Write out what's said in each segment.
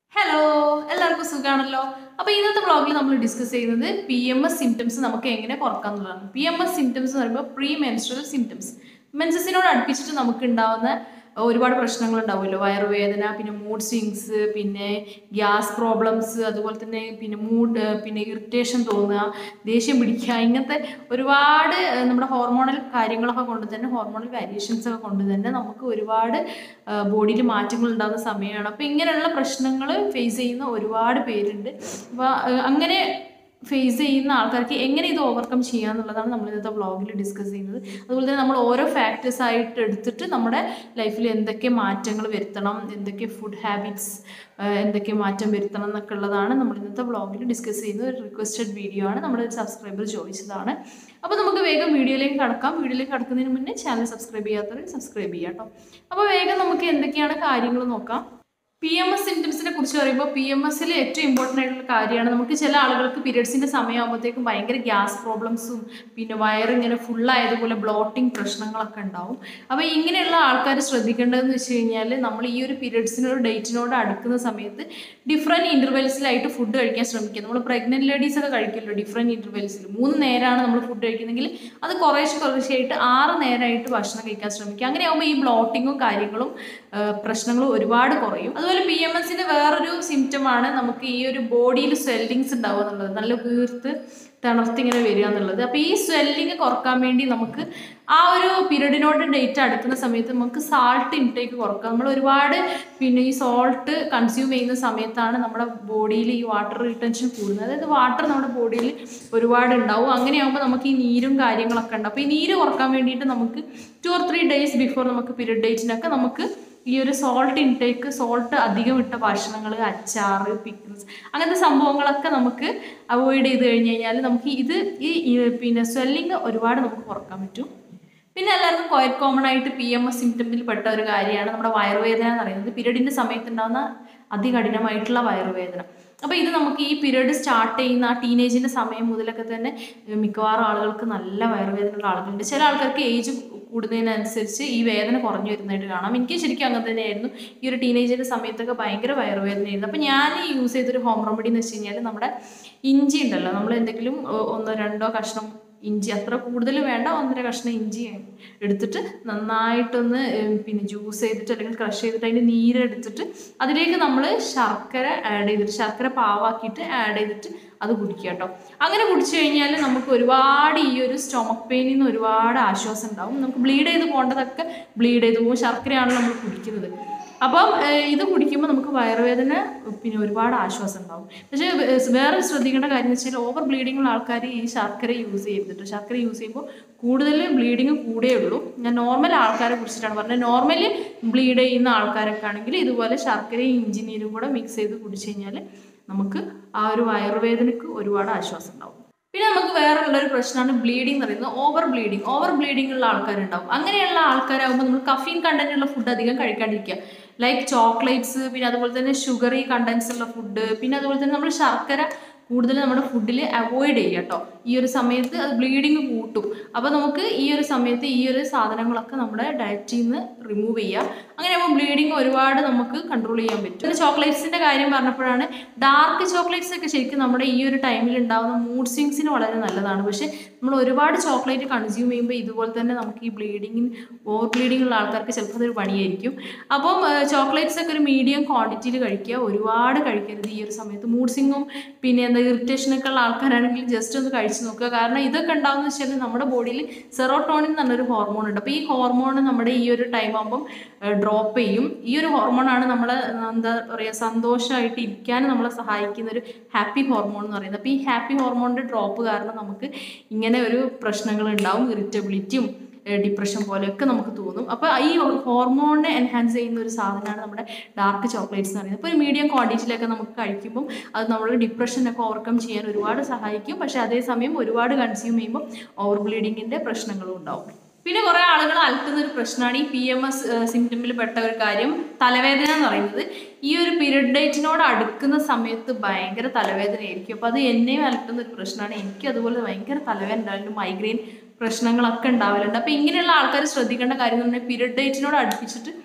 hello എല്ലാവർക്കും സുഖാണല്ലോ അപ്പോൾ ഇന്നത്തെ വ്ളോഗിൽ നമ്മൾ ഡിസ്കസ് ചെയ്യുന്നത് പി എം എസ് സിംറ്റംസ് നമുക്ക് എങ്ങനെ കുറക്കാം എന്നുള്ളതാണ് പി എം എസ് സിംറ്റംസ് എന്ന് പറയുമ്പോൾ പ്രീ മെൻസ്ട്രൽ സിംറ്റംസ് മെൻസസിനോട് അടുപ്പിച്ചിട്ട് നമുക്ക് ഉണ്ടാവുന്ന ഒരുപാട് പ്രശ്നങ്ങൾ ഉണ്ടാവുമല്ലോ വയറുവേദന പിന്നെ മൂഡ് സ്വിങ്സ് പിന്നെ ഗ്യാസ് പ്രോബ്ലംസ് അതുപോലെ തന്നെ പിന്നെ മൂഡ് പിന്നെ ഇറിറ്റേഷൻ തോന്നുക ദേഷ്യം പിടിക്കുക ഇങ്ങനത്തെ ഒരുപാട് ഏഹ്, നമ്മുടെ ഹോർമോണൽ കാര്യങ്ങളൊക്കെ കൊണ്ട് തന്നെ ഹോർമോണൽ വേരിയേഷൻസ് ഒക്കെ കൊണ്ട് തന്നെ നമുക്ക് ഒരുപാട് ബോഡിയിൽ മാറ്റങ്ങൾ ഉണ്ടാകുന്ന സമയമാണ് അപ്പോൾ ഇങ്ങനെയുള്ള പ്രശ്നങ്ങൾ ഫേസ് ചെയ്യുന്ന ഒരുപാട് പേരുണ്ട് അപ്പോൾ അങ്ങനെ ഫേസ് ചെയ്യുന്ന ആൾക്കാർക്ക് എങ്ങനെ ഇത് ഓവർകം ചെയ്യുക എന്നുള്ളതാണ് നമ്മൾ ഇന്നത്തെ വ്ളോഗിൽ ഡിസ്കസ് ചെയ്യുന്നത് അതുപോലെ തന്നെ നമ്മൾ ഓരോ ഫാക്ടേഴ്സ് ആയിട്ട് എടുത്തിട്ട് നമ്മുടെ ലൈഫിൽ എന്തൊക്കെ മാറ്റങ്ങൾ വരുത്തണം എന്തൊക്കെ ഫുഡ് ഹാബിറ്റ്സ് എന്തൊക്കെ മാറ്റം വരുത്തണം എന്നൊക്കെ ഉള്ളതാണ് നമ്മൾ ഇന്നത്തെ വ്ളോഗിൽ ഡിസ്കസ് ചെയ്യുന്ന ഒരു റിക്വസ്റ്റഡ് വീഡിയോ ആണ് നമ്മുടെ ഒരു സബ്സ്ക്രൈബർ ചോദിച്ചതാണ് അപ്പോൾ നമുക്ക് വേഗം വീഡിയോയിലേക്ക് കടക്കാം വീഡിയോയിലേക്ക് കടക്കുന്നതിന് മുന്നേ ചാനൽ സബ്സ്ക്രൈബ് ചെയ്യാത്തവർ സബ്സ്ക്രൈബ് ചെയ്യാം കേട്ടോ അപ്പോൾ വേഗം നമുക്ക് എന്തൊക്കെയാണ് കാര്യങ്ങൾ നോക്കാം പി എം എസ് സിംറ്റംസിനെ കുറിച്ച് പറയുമ്പോൾ പി എം എസിൽ ഏറ്റവും ഇമ്പോർട്ടൻ്റ് ആയിട്ടുള്ള കാര്യമാണ് നമുക്ക് ചില ആളുകൾക്ക് പീരിയഡ്സിൻ്റെ സമയമാകുമ്പോഴത്തേക്കും ഭയങ്കര ഗ്യാസ് പ്രോബ്ലംസും പിന്നെ വയറിങ്ങനെ ഫുള്ളായതുപോലെ ബ്ലോട്ടിങ് പ്രശ്നങ്ങളൊക്കെ ഉണ്ടാവും അപ്പോൾ ഇങ്ങനെയുള്ള ആൾക്കാർ ശ്രദ്ധിക്കേണ്ടതെന്ന് വെച്ച് കഴിഞ്ഞാൽ നമ്മൾ ഈ ഒരു പീരിയഡ്സിനോട് ഡേറ്റിനോട് അടുക്കുന്ന സമയത്ത് ഡിഫറെൻറ്റ് ഇൻ്റർവെൽസിലായിട്ട് ഫുഡ് കഴിക്കാൻ ശ്രമിക്കുക നമ്മൾ പ്രഗ്നൻറ്റ് ലേഡീസ് ഒക്കെ കഴിക്കുമല്ലോ ഡിഫറെൻറ്റ് ഇൻ്റർവെൽസിൽ മൂന്ന് നേരമാണ് നമ്മൾ ഫുഡ് കഴിക്കുന്നെങ്കിൽ അത് കുറേശ്ശെ കുറേശ്ശെയായിട്ട് ആറ് നേരമായിട്ട് ഭക്ഷണം കഴിക്കാൻ ശ്രമിക്കുക അങ്ങനെയാകുമ്പോൾ ഈ ബ്ലോട്ടിങ്ങും കാര്യങ്ങളും ആ, പ്രശ്നങ്ങളും ഒരുപാട് കുറയും അതുപോലെ പി എം എസിന്റെ വേറൊരു സിംറ്റമാണ് നമുക്ക് ഈ ഒരു ബോഡിയിൽ സ്വെല്ലിങ്സ് ഉണ്ടാവുക എന്നുള്ളത് നല്ല വീർത്ത് തണർത്ത് ഇങ്ങനെ വരിക എന്നുള്ളത് അപ്പോൾ ഈ സ്വെല്ലിങ് കുറക്കാൻ വേണ്ടി നമുക്ക് ആ ഒരു പീരീഡിനോട് ഡേറ്റ് അടുക്കുന്ന സമയത്ത് നമുക്ക് സാൾട്ട് ഇൻടേക്ക് കുറക്കാം നമ്മൾ ഒരുപാട് പിന്നെ ഈ സോൾട്ട് കൺസ്യൂം ചെയ്യുന്ന സമയത്താണ് നമ്മുടെ ബോഡിയിൽ ഈ വാട്ടർ റിട്ടൻഷൻ കൂടുന്നത് അതായത് വാട്ടർ നമ്മുടെ ബോഡിയിൽ ഒരുപാട് ഉണ്ടാവും അങ്ങനെയാകുമ്പോൾ നമുക്ക് ഈ നീരും കാര്യങ്ങളൊക്കെ ഉണ്ട് അപ്പോൾ ഈ നീര് കുറക്കാൻ വേണ്ടിയിട്ട് നമുക്ക് two or three days before നമുക്ക് പീരീഡ് ഡേറ്റിനൊക്കെ നമുക്ക് ഈ ഒരു സോൾട്ട് ഇൻടേക്ക് സോൾട്ട് അധികം ഇട്ട ഭക്ഷണങ്ങൾ അച്ചാറ് പിക്കിൾസ് അങ്ങനത്തെ സംഭവങ്ങളൊക്കെ നമുക്ക് അവോയ്ഡ് ചെയ്ത് കഴിഞ്ഞ് കഴിഞ്ഞാൽ നമുക്ക് ഇത് ഈ ഈ പിന്നെ സ്വെല്ലിങ് ഒരുപാട് നമുക്ക് കുറക്കാൻ പറ്റും പിന്നെ എല്ലാവർക്കും ക്വയറ്റ് കോമൺ ആയിട്ട് പി എം എസ് സിംറ്റമിൽ പെട്ട ഒരു കാര്യമാണ് നമ്മുടെ വയറുവേദന എന്ന് പറയുന്നത് പീരീഡിൻ്റെ സമയത്ത് ഉണ്ടാകുന്ന അതികഠിനമായിട്ടുള്ള വയറുവേദന അപ്പോൾ ഇത് നമുക്ക് ഈ പീരീഡ് സ്റ്റാർട്ട് ചെയ്യുന്ന ആ ടീനേജിൻ്റെ സമയം മുതലൊക്കെ തന്നെ ഏഹ് മിക്കവാറും ആളുകൾക്ക് നല്ല വയറുവേദനയുള്ള ആളുകളുണ്ട് ചില ആൾക്കാർക്ക് ഏജ് കൂടുന്നതിനനുസരിച്ച് ഈ വേദന കുറഞ്ഞു വരുന്നതായിട്ട് കാണാം എനിക്ക് ശരിക്കും അങ്ങനെ തന്നെയായിരുന്നു ഈ ഒരു ടീനേജിൻ്റെ സമയത്തൊക്കെ ഭയങ്കര വയറുവേദനയായിരുന്നു അപ്പോൾ ഞാൻ യൂസ് ചെയ്തൊരു ഹോം റെമഡി എന്ന് വെച്ച് കഴിഞ്ഞാൽ നമ്മുടെ ഇഞ്ചി ഉണ്ടല്ലോ നമ്മൾ എന്തെങ്കിലും ഏഹ് ഒന്നോ രണ്ടോ കഷ്ണം ഇഞ്ചി അത്ര കൂടുതൽ വേണ്ട ഒന്നര കഷ്ണം ഇഞ്ചി എടുത്തിട്ട് നന്നായിട്ടൊന്ന് ഏം, പിന്നെ ജ്യൂസ് ചെയ്തിട്ട് അല്ലെങ്കിൽ ക്രഷ് ചെയ്തിട്ട് അതിൻ്റെ നീരെടുത്തിട്ട് അതിലേക്ക് നമ്മൾ ശർക്കര ആഡ് ചെയ്തിട്ട് ശർക്കര പാവാക്കിയിട്ട് ആഡ് ചെയ്തിട്ട് അത് കുടിക്കുക കേട്ടോ അങ്ങനെ കുടിച്ചു കഴിഞ്ഞാൽ നമുക്ക് ഒരുപാട് ഈ ഒരു സ്റ്റൊമക് പെയിനിൽ നിന്ന് ഒരുപാട് ആശ്വാസം ഉണ്ടാവും നമുക്ക് ബ്ലീഡ് ചെയ്ത് പോകേണ്ടതൊക്കെ ബ്ലീഡ് ചെയ്ത് പോകും ശർക്കരയാണ് നമ്മൾ കുടിക്കുന്നത് അപ്പം ഏഹ്, ഇത് കുടിക്കുമ്പോൾ നമുക്ക് വയറുവേദന പിന്നെ ഒരുപാട് ആശ്വാസം ഉണ്ടാവും പക്ഷേ വേ- വേറെ ശ്രദ്ധിക്കേണ്ട കാര്യം എന്ന് വെച്ചാൽ ഓവർ ബ്ലീഡിംഗ് ഉള്ള ആൾക്കാർ ഈ ശർക്കര യൂസ് ചെയ്തിട്ട് ശർക്കര യൂസ് ചെയ്യുമ്പോൾ കൂടുതൽ ബ്ലീഡിങ് കൂടേ ഉള്ളൂ ഞാൻ നോർമൽ ആൾക്കാരെ കുറിച്ചിട്ടാണ് പറഞ്ഞത് നോർമലി ബ്ലീഡ് ചെയ്യുന്ന ആൾക്കാരൊക്കെ ആണെങ്കിൽ ഇതുപോലെ ശർക്കരയും ഇഞ്ചിനീരും കൂടെ മിക്സ് ചെയ്ത് കുടിച്ചു കഴിഞ്ഞാൽ നമുക്ക് ആ ഒരു വയറുവേദനയ്ക്ക് ഒരുപാട് ആശ്വാസം ഉണ്ടാവും പിന്നെ നമുക്ക് വേറെ ഉള്ള ഒരു പ്രശ്നമാണ് ബ്ലീഡിംഗ് എന്ന് പറയുന്നത് ഓവർ ബ്ലീഡിങ് ഓവർ ബ്ലീഡിംഗ് ഉള്ള ആൾക്കാരുണ്ടാവും അങ്ങനെയുള്ള ആൾക്കാരാകുമ്പോൾ നമ്മൾ കഫീൻ കണ്ടന്റ് ഉള്ള ഫുഡ് അധികം കഴിക്കാണ്ടിരിക്കുക ലൈക്ക് ചോക്ലേറ്റ്സ് പിന്നെ അതുപോലെ തന്നെ ഷുഗറി കണ്ടൻസ് ഉള്ള ഫുഡ് പിന്നെ അതുപോലെ തന്നെ നമ്മൾ ശർക്കര കൂടുതൽ നമ്മുടെ ഫുഡിൽ അവോയ്ഡ് ചെയ്യുക കേട്ടോ ഈ ഒരു സമയത്ത് അത് ബ്ലീഡിങ് കൂട്ടും അപ്പോൾ നമുക്ക് ഈ ഒരു സമയത്ത് ഈ ഒരു സാധനങ്ങളൊക്കെ നമ്മുടെ ഡയറ്റിൽ നിന്ന് റിമൂവ് ചെയ്യുക അങ്ങനെ ആകുമ്പോൾ ബ്ലീഡിങ് ഒരുപാട് നമുക്ക് കൺട്രോൾ ചെയ്യാൻ പറ്റും പിന്നെ ചോക്ലേറ്റ്സിൻ്റെ കാര്യം പറഞ്ഞപ്പോഴാണ് ഡാർക്ക് ചോക്ലേറ്റ്സ് ഒക്കെ ശരിക്കും നമ്മുടെ ഈ ഒരു ടൈമിൽ ഉണ്ടാകുന്ന മൂഡ് സ്വിങ്സിന് വളരെ നല്ലതാണ് പക്ഷേ നമ്മൾ ഒരുപാട് ചോക്ലേറ്റ് കൺസ്യൂം ചെയ്യുമ്പോൾ ഇതുപോലെ തന്നെ നമുക്ക് ഈ ബ്ലീഡിങ്ങിന് ഓവർ ബ്ലീഡിംഗ് ഉള്ള ആൾക്കാർക്ക് ചിലപ്പോൾ അതൊരു പണിയായിരിക്കും അപ്പം ചോക്ലേറ്റ്സ് ഒക്കെ ഒരു മീഡിയം ക്വാണ്ടിറ്റിയിൽ കഴിക്കുക ഒരുപാട് കഴിക്കരുത് ഈ ഒരു സമയത്ത് മൂഡ് സ്വിങ്ങും പിന്നെ എന്താ ഇറിറ്റേഷനൊക്കെ ഉള്ള ആൾക്കാരാണെങ്കിൽ ജസ്റ്റ് ഒന്ന് കഴിച്ച് നോക്കുക കാരണം ഇതൊക്കെ ഉണ്ടാവുന്ന വെച്ചാൽ നമ്മുടെ ബോഡിയിൽ സെറോട്ടോണിൻ എന്ന് പറഞ്ഞൊരു ഹോർമോൺ ഉണ്ട് അപ്പോൾ ഈ ഹോർമോൺ നമ്മുടെ ഈ ഒരു ടൈം ആകുമ്പം ഡ്രോപ്പ് ചെയ്യും ഈ ഒരു ഹോർമോണാണ് നമ്മളെ എന്താ പറയുക സന്തോഷമായിട്ട് ഇരിക്കാൻ നമ്മളെ സഹായിക്കുന്ന ഒരു ഹാപ്പി ഹോർമോൺ എന്ന് പറയുന്നത് അപ്പോൾ ഈ ഹാപ്പി ഹോർമോണിൻ്റെ ഡ്രോപ്പ് കാരണം നമുക്ക് ഇങ്ങനെ ഒരു പ്രശ്നങ്ങൾ ഉണ്ടാവും ഇറിറ്റബിലിറ്റിയും ഡിപ്രഷൻ പോലെയൊക്കെ നമുക്ക് തോന്നും അപ്പോൾ ഈ ഹോർമോണിനെ എൻഹാൻസ് ചെയ്യുന്ന ഒരു സാധനമാണ് നമ്മുടെ ഡാർക്ക് ചോക്ലേറ്റ്സ് എന്ന് പറയുന്നത് അപ്പോൾ ഒരു മീഡിയം ക്വാണ്ടിറ്റിയിലൊക്കെ നമുക്ക് കഴിക്കുമ്പോൾ അത് നമ്മുടെ ഡിപ്രഷനൊക്കെ ഓവർകം ചെയ്യാൻ ഒരുപാട് സഹായിക്കും പക്ഷേ അതേസമയം ഒരുപാട് കൺസ്യൂം ചെയ്യുമ്പോൾ ഓവർ ബ്ലീഡിങ്ങിൻ്റെ പ്രശ്നങ്ങളും ഉണ്ടാവും പിന്നെ കുറേ ആളുകൾ അലട്ടുന്ന ഒരു പ്രശ്നമാണ് ഈ പി എം എസ് സിംറ്റമിൽ പെട്ട ഒരു കാര്യം തലവേദന എന്ന് പറയുന്നത് ഈ ഒരു പീരിയഡ് ഡേറ്റിനോട് അടുക്കുന്ന സമയത്ത് ഭയങ്കര തലവേദനയായിരിക്കും അപ്പോൾ അത് എന്നെയും അലട്ടുന്ന ഒരു പ്രശ്നമാണ് എനിക്ക് അതുപോലെ ഭയങ്കര തലവേദന ഉണ്ടായിരുന്നു മൈഗ്രെയിൻ പ്രശ്നങ്ങളൊക്കെ ഉണ്ടാവലുണ്ട് അപ്പോൾ ഇങ്ങനെയുള്ള ആൾക്കാർ ശ്രദ്ധിക്കേണ്ട കാര്യം എന്ന് പറഞ്ഞാൽ പീരിയഡ് ഡേറ്റിനോട് അടുപ്പിച്ചിട്ട്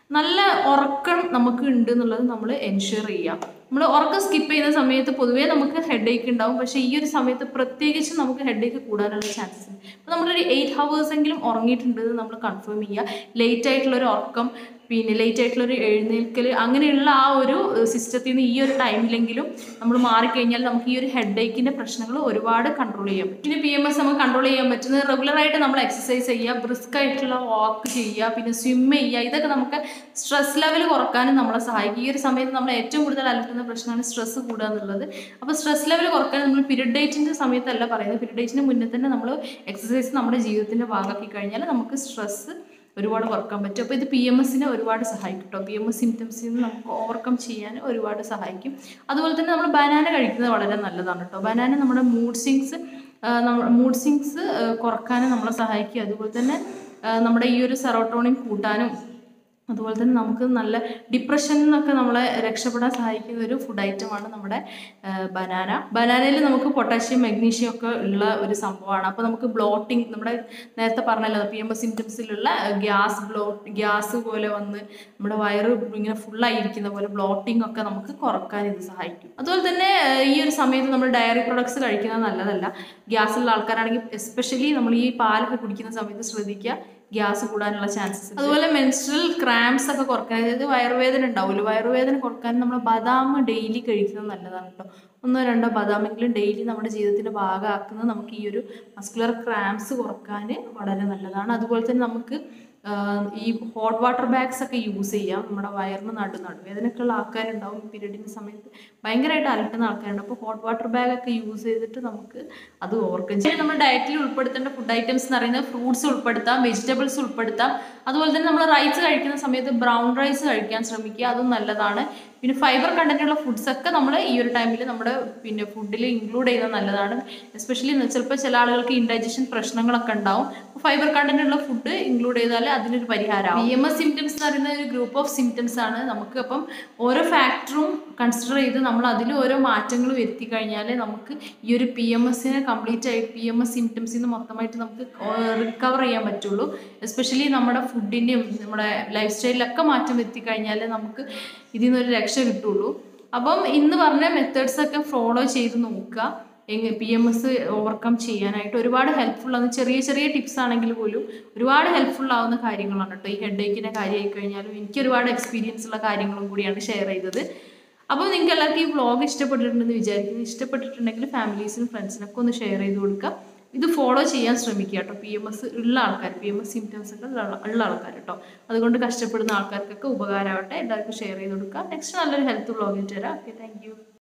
നല്ല ഉറക്കം നമുക്ക് ഉണ്ട് എന്നുള്ളത് നമ്മൾ എൻഷുർ ചെയ്യാം നമ്മൾ ഉറക്കം സ്കിപ്പ് ചെയ്യുന്ന സമയത്ത് പൊതുവേ നമുക്ക് ഹെഡ് ഏക്ക് ഉണ്ടാവും പക്ഷേ ഈ ഒരു സമയത്ത് പ്രത്യേകിച്ച് നമുക്ക് ഹെഡ് ഏക്ക് കൂടാനുള്ള ചാൻസസ് ഉണ്ട് അപ്പോൾ നമ്മളൊരു എയ്റ്റ് ഹവേഴ്സ് എങ്കിലും ഉറങ്ങിയിട്ടുണ്ട് എന്ന് നമ്മൾ കൺഫേം ചെയ്യുക ലേറ്റ് ആയിട്ടുള്ള ഒരു ഉറക്കം പിന്നെ ലേറ്റ് ആയിട്ടുള്ള ഒരു എഴുന്നേൽക്കൽ അങ്ങനെയുള്ള ആ ഒരു സിസ്റ്റത്തിൽ നിന്ന് ഈ ഒരു ടൈമിലെങ്കിലും നമ്മൾ മാറിക്കഴിഞ്ഞാൽ നമുക്ക് ഈ ഒരു ഹെഡ് ഏക്കിൻ്റെ പ്രശ്നങ്ങൾ ഒരുപാട് കൺട്രോൾ ചെയ്യാൻ പറ്റും പിന്നെ പി എം എസ് നമുക്ക് കൺട്രോൾ ചെയ്യാൻ പറ്റുന്നത് റെഗുലറായിട്ട് നമ്മൾ എക്സസൈസ് ചെയ്യുക ബ്രിസ്ക് ആയിട്ടുള്ള വാക്ക് ചെയ്യുക പിന്നെ സ്വിം ചെയ്യുക ഇതൊക്കെ നമുക്ക് സ്ട്രെസ് ലെവൽ കുറക്കാനും നമ്മളെ സഹായിക്കും ഈ ഒരു സമയത്ത് നമ്മൾ ഏറ്റവും കൂടുതൽ അലട്ടുന്ന പ്രശ്നമാണ് സ്ട്രെസ് കൂടുക എന്നുള്ളത് അപ്പോൾ സ്ട്രെസ് ലെവൽ കുറക്കാൻ നമ്മൾ പീരിയഡ് ഡേറ്റിൻ്റെ സമയത്തല്ല പറയുന്നത് പീരിയഡ് ഡേറ്റിന് മുന്നേ തന്നെ നമ്മൾ എക്സസൈസ് നമ്മുടെ ജീവിതത്തിൻ്റെ ഭാഗമാക്കി കഴിഞ്ഞാൽ നമുക്ക് സ്ട്രെസ് ഒരുപാട് കുറക്കാൻ പറ്റും അപ്പോൾ ഇത് പി എം എസിനെ ഒരുപാട് സഹായിക്കും കേട്ടോ പി എം എസ് സിംറ്റംസിൽ നിന്ന് നമുക്ക് ഓവർകം ചെയ്യാൻ ഒരുപാട് സഹായിക്കും അതുപോലെ തന്നെ നമ്മൾ ബനാന കഴിക്കുന്നത് വളരെ നല്ലതാണ് കേട്ടോ ബനാന നമ്മുടെ മൂഡ് സിങ്സ് നമ്മുടെ മൂഡ് സിങ്സ് കുറക്കാനും നമ്മളെ സഹായിക്കും അതുപോലെ തന്നെ ആ, നമ്മുടെ ഈ ഒരു സെറോട്ടോണിൻ കൂട്ടാനും അതുപോലെ തന്നെ നമുക്ക് നല്ല ഡിപ്രഷനിൽ നിന്നൊക്കെ നമ്മളെ രക്ഷപ്പെടാൻ സഹായിക്കുന്ന ഒരു ഫുഡ് ഐറ്റമാണ് നമ്മുടെ ബനാന ബനാനയിൽ നമുക്ക് പൊട്ടാഷ്യം മഗ്നീഷ്യം ഒക്കെ ഉള്ള ഒരു സംഭവമാണ് അപ്പോൾ നമുക്ക് ബ്ലോട്ടിങ് നമ്മുടെ നേരത്തെ പറഞ്ഞല്ലോ പി എം എസ് സിംറ്റംസിലുള്ള ഗ്യാസ് ബ്ലോട്ട് ഗ്യാസ് പോലെ വന്ന് നമ്മുടെ വയറ് ഇങ്ങനെ ഫുള്ളായിരിക്കുന്ന പോലെ ബ്ലോട്ടിംഗ് ഒക്കെ നമുക്ക് കുറക്കാൻ ഇത് സഹായിക്കും അതുപോലെ തന്നെ ഏഹ്, ഈ ഒരു സമയത്ത് നമ്മൾ ഡയറി പ്രൊഡക്ട്സ് കഴിക്കുന്നത് നല്ലതല്ല ഗ്യാസ് ഉള്ള ആൾക്കാരാണെങ്കിൽ എസ്പെഷ്യലി നമ്മൾ ഈ പാലൊക്കെ കുടിക്കുന്ന സമയത്ത് ശ്രദ്ധിക്കുക ഗ്യാസ് കൂടാനുള്ള ചാൻസസ് അതുപോലെ മെൻസ്ട്രൽ ക്രാംസ് ഒക്കെ കുറക്കാൻ അതായത് വയറുവേദന ഉണ്ടാവുമല്ലോ വയറുവേദന കുറക്കാൻ നമ്മൾ ബദാം ഡെയിലി കഴിക്കുന്നത് നല്ലതാണ് കേട്ടോ ഒന്നോ രണ്ടോ ബദാമെങ്കിലും ഡെയിലി നമ്മുടെ ജീവിതത്തിൻ്റെ ഭാഗമാക്കുന്നത് നമുക്ക് ഈ ഒരു മസ്കുലർ ക്രാംസ് കുറക്കാൻ വളരെ നല്ലതാണ് അതുപോലെ തന്നെ നമുക്ക് ആഹ് ഈ ഹോട്ട് വാട്ടർ ബാഗ്സ് ഒക്കെ യൂസ് ചെയ്യാം നമ്മുടെ വയറിന് നടു നടുവേദനയൊക്കെ ഉള്ള ആൾക്കാരുണ്ടാവും പീരീഡിൻ്റെ സമയത്ത് ഭയങ്കരമായിട്ട് അലട്ടുന്ന ആൾക്കാരുണ്ട് അപ്പോൾ ഹോട്ട് വാട്ടർ ബാഗ് ഒക്കെ യൂസ് ചെയ്തിട്ട് നമുക്ക് അത് ഓവർകം ചെയ്യാം നമ്മുടെ ഡയറ്റിൽ ഉൾപ്പെടുത്തേണ്ട ഫുഡ് ഐറ്റംസ് എന്ന് പറയുന്നത് ഫ്രൂട്ട്സ് ഉൾപ്പെടുത്താം വെജിറ്റബിൾസ് ഉൾപ്പെടുത്താം അതുപോലെ തന്നെ നമ്മൾ റൈസ് കഴിക്കുന്ന സമയത്ത് ബ്രൗൺ റൈസ് കഴിക്കാൻ ശ്രമിക്കുക അതും നല്ലതാണ് പിന്നെ ഫൈബർ കണ്ടന്റുള്ള ഫുഡ്സ് ഒക്കെ നമ്മൾ ഈ ഒരു ടൈമിൽ നമ്മുടെ പിന്നെ ഫുഡിൽ ഇൻക്ലൂഡ് ചെയ്യുന്നത് നല്ലതാണ് എസ്പെഷ്യലി ചിലപ്പോൾ ചില ആളുകൾക്ക് ഇൻഡൈജഷൻ പ്രശ്നങ്ങളൊക്കെ ഉണ്ടാവും ഫൈബർ കണ്ടന്റ് ഉള്ള ഫുഡ് ഇൻക്ലൂഡ് ചെയ്താൽ അതിനൊരു പരിഹാരമാവും പി എം എസ് സിംറ്റംസ് എന്ന് പറയുന്ന ഒരു ഗ്രൂപ്പ് ഓഫ് സിംറ്റംസ് ആണ് നമുക്ക് അപ്പം ഓരോ ഫാക്ടറും കൺസിഡർ ചെയ്ത് നമ്മൾ അതിൽ ഓരോ മാറ്റങ്ങൾ വരുത്തി കഴിഞ്ഞാൽ നമുക്ക് ഈ ഒരു പി എം എസിനെ കംപ്ലീറ്റ് ആയി പി എം എസ് സിംറ്റംസിൽ നിന്ന് മൊത്തമായിട്ട് നമുക്ക് റിക്കവർ ചെയ്യാൻ പറ്റുള്ളൂ എസ്പെഷ്യലി നമ്മുടെ ഫുഡിൻ്റെയും നമ്മുടെ ലൈഫ് സ്റ്റൈലിലൊക്കെ മാറ്റം വരുത്തി കഴിഞ്ഞാൽ നമുക്ക് ഇതിൽ നിന്നൊരു രക്ഷ കിട്ടുള്ളൂ അപ്പം ഇന്ന് പറഞ്ഞ മെത്തേഡ്സ് ഒക്കെ ഫോളോ ചെയ്ത് നോക്കുക എങ്ങനെ പി എം എസ് ഓവർകം ചെയ്യാനായിട്ട് ഒരുപാട് ഹെൽപ്ഫുൾ ആണ് ചെറിയ ചെറിയ ടിപ്സ് ആണെങ്കിൽ പോലും ഒരുപാട് ഹെൽപ്ഫുൾ ആവുന്ന കാര്യങ്ങളാണ് കേട്ടോ ഈ ഹെഡ് ഏക്കിൻ്റെ കാര്യമായി കഴിഞ്ഞാലും എനിക്ക് ഒരുപാട് എക്സ്പീരിയൻസ് ഉള്ള കാര്യങ്ങളും കൂടിയാണ് ഷെയർ ചെയ്തത് അപ്പോൾ നിങ്ങൾക്ക് എല്ലാവർക്കും ഈ വ്ളോഗ് ഇഷ്ടപ്പെട്ടിട്ടുണ്ടെന്ന് വിചാരിക്കുന്നു ഇഷ്ടപ്പെട്ടിട്ടുണ്ടെങ്കിൽ ഫാമിലീസിനും ഫ്രണ്ട്സിനൊക്കെ ഒന്ന് ഷെയർ ചെയ്ത് കൊടുക്കുക ഇത് ഫോളോ ചെയ്യാൻ ശ്രമിക്കുക കേട്ടോ പി എം എസ് ഉള്ള ആൾക്കാർ പി എം എസ് സിംറ്റംസ് ഒക്കെ ഉള്ള ഉള്ള ആൾക്കാർ കേട്ടോ അതുകൊണ്ട് കഷ്ടപ്പെടുന്ന ആൾക്കാർക്കൊക്കെ ഉപകാരമാവട്ടെ എല്ലാവർക്കും ഷെയർ ചെയ്ത് കൊടുക്കുക നെക്സ്റ്റ് നല്ലൊരു ഹെൽത്ത് വ്ളോഗിൽ തരാം ഓക്കെ താങ്ക് യു